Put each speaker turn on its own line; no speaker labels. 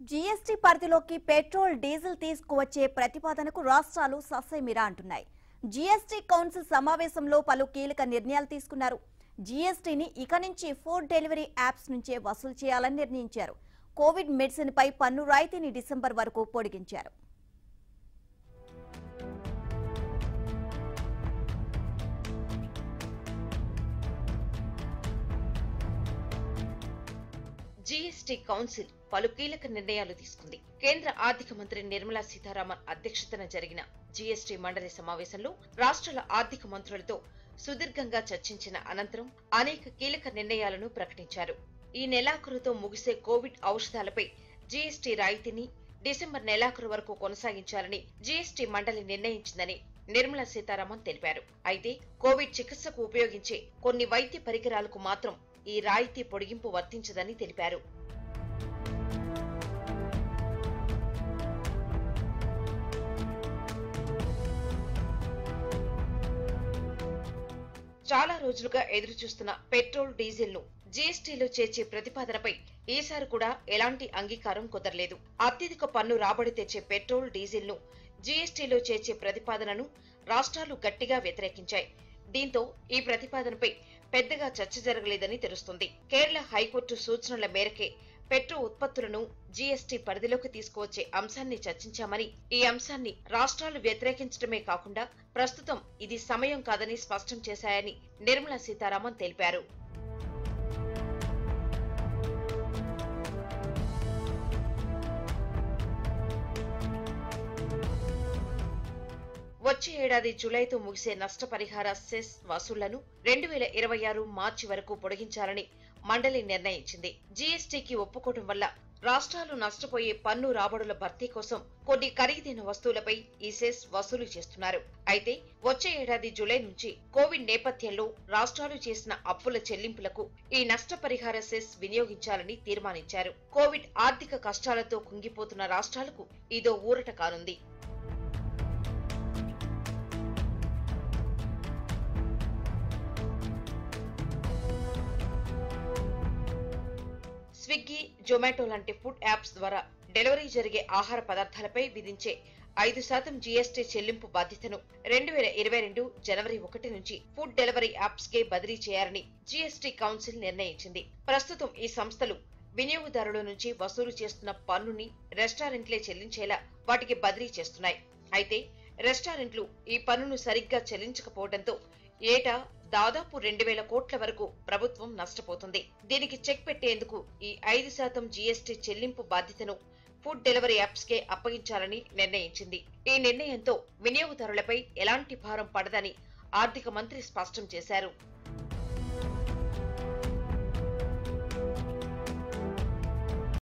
GST పరిధిలోకి petrol diesel తీసుకువచ్చే ప్రతిపాదనకు రాష్ట్రాలు ససైమిరా అంటున్నాయి జీఎస్టీ కౌన్సిల్ సమావేశంలో పలు కీలక నిర్ణయాలు తీసుకున్నారు జీఎస్టీని ఇక నుంచి ఫుడ్ డెలివరీ యాప్స్ నుంచే వసూలు చేయాలని నిర్ణయించారు కోవిడ్ మెడిసిన్ పై పన్ను రాయితీని డిసెంబర్ వరకు పొడిగించారు
జీఎస్టీ కౌన్సిల్ పలు కీలక నిర్ణయాలు తీసుకుంది కేంద్ర ఆర్థిక మంత్రి నిర్మలా సీతారామన్ అధ్యక్షతన జరిగిన జీఎస్టీ మండలి సమావేశంలో రాష్ట్రాల ఆర్థిక మంత్రులతో సుదీర్ఘంగా చర్చించిన అనంతరం అనేక కీలక నిర్ణయాలను ప్రకటించారు ఈ నెలాఖరుతో ముగిసే కోవిడ్ ఔషధాలపై జీఎస్టీ రాయితీని డిసెంబర్ నెలాఖరు వరకు కొనసాగించాలని జీఎస్టీ మండలి నిర్ణయించిందని నిర్మలా సీతారామన్ తెలిపారు అయితే కోవిడ్ చికిత్సకు ఉపయోగించే కొన్ని వైద్య పరికరాలకు మాత్రం ఈ రాయితీ పొడిగింపు వర్తించదని తెలిపారు చాలా రోజులుగా ఎదురు చూస్తున్న పెట్రోల్ డీజిల్ ను జీఎస్టీలో చేర్చే ప్రతిపాదనపై ఈసారి కూడా ఎలాంటి అంగీకారం కుదరలేదు అత్యధిక పన్ను రాబడి తెచ్చే పెట్రోల్ డీజిల్ ను జీఎస్టీలో చేర్చే ప్రతిపాదనను రాష్ట్రాలు గట్టిగా వ్యతిరేకించాయి దీంతో ఈ ప్రతిపాదనపై పెద్దగా చర్చ జరగలేదని తెలుస్తుంది కేరళ హైకోర్టు సూచనల మేరకే పెట్రో ఉత్పత్తులను జీఎస్టీ పరిధిలోకి తీసుకువచ్చే అంశాన్ని చర్చించామని ఈ అంశాన్ని రాష్ట్రాలు వ్యతిరేకించడమే కాకుండా ప్రస్తుతం ఇది సమయం కాదని స్పష్టం చేశాయని నిర్మలా సీతారామన్ తెలిపారు వచ్చే ఏడాది జులైతో ముగిసే నష్టపరిహార సెస్ వసూళ్లను రెండు వేల ఇరవై ఆరు మార్చి వరకు పొడిగించాలని మండలి నిర్ణయించింది జీఎస్టీకి ఒప్పుకోవడం వల్ల రాష్ట్రాలు నష్టపోయే పన్ను రాబడుల భర్తీ కోసం కొన్ని ఖరీదైన వస్తువులపై ఈ సెస్ వసూలు చేస్తున్నారు అయితే వచ్చే ఏడాది జులై నుంచి కోవిడ్ నేపథ్యంలో రాష్ట్రాలు చేసిన అప్పుల చెల్లింపులకు ఈ నష్టపరిహార సెస్ వినియోగించాలని తీర్మానించారు కోవిడ్ ఆర్థిక కష్టాలతో కుంగిపోతున్న రాష్ట్రాలకు ఇదో ఊరట కానుంది స్విగ్గీ జొమాటో లాంటి ఫుడ్ యాప్స్ ద్వారా డెలివరీ జరిగే ఆహార పదార్థాలపై విధించే ఐదు శాతం జీఎస్టీ చెల్లింపు బాధ్యతను రెండు వేల ఇరవై రెండు జనవరి ఒకటి నుంచి ఫుడ్ డెలివరీ యాప్స్ కే బదిలీ చేయాలని జీఎస్టీ కౌన్సిల్ నిర్ణయించింది ప్రస్తుతం ఈ సంస్థలు వినియోగదారుల నుంచి వసూలు చేస్తున్న పన్నుని రెస్టారెంట్లే చెల్లించేలా వాటికి బదిలీ చేస్తున్నాయి అయితే రెస్టారెంట్లు ఈ పన్నును సరిగ్గా చెల్లించకపోవడంతో ఏటా దాదాపు రెండు వేల కోట్ల వరకు ప్రభుత్వం నష్టపోతుంది దీనికి చెక్ పెట్టేందుకు ఈ ఐదు శాతం జీఎస్టీ చెల్లింపు బాధ్యతను ఫుడ్ డెలివరీ యాప్స్ కే అప్పగించాలని నిర్ణయించింది ఈ నిర్ణయంతో వినియోగదారులపై ఎలాంటి భారం పడదని ఆర్థిక మంత్రి స్పష్టం చేశారు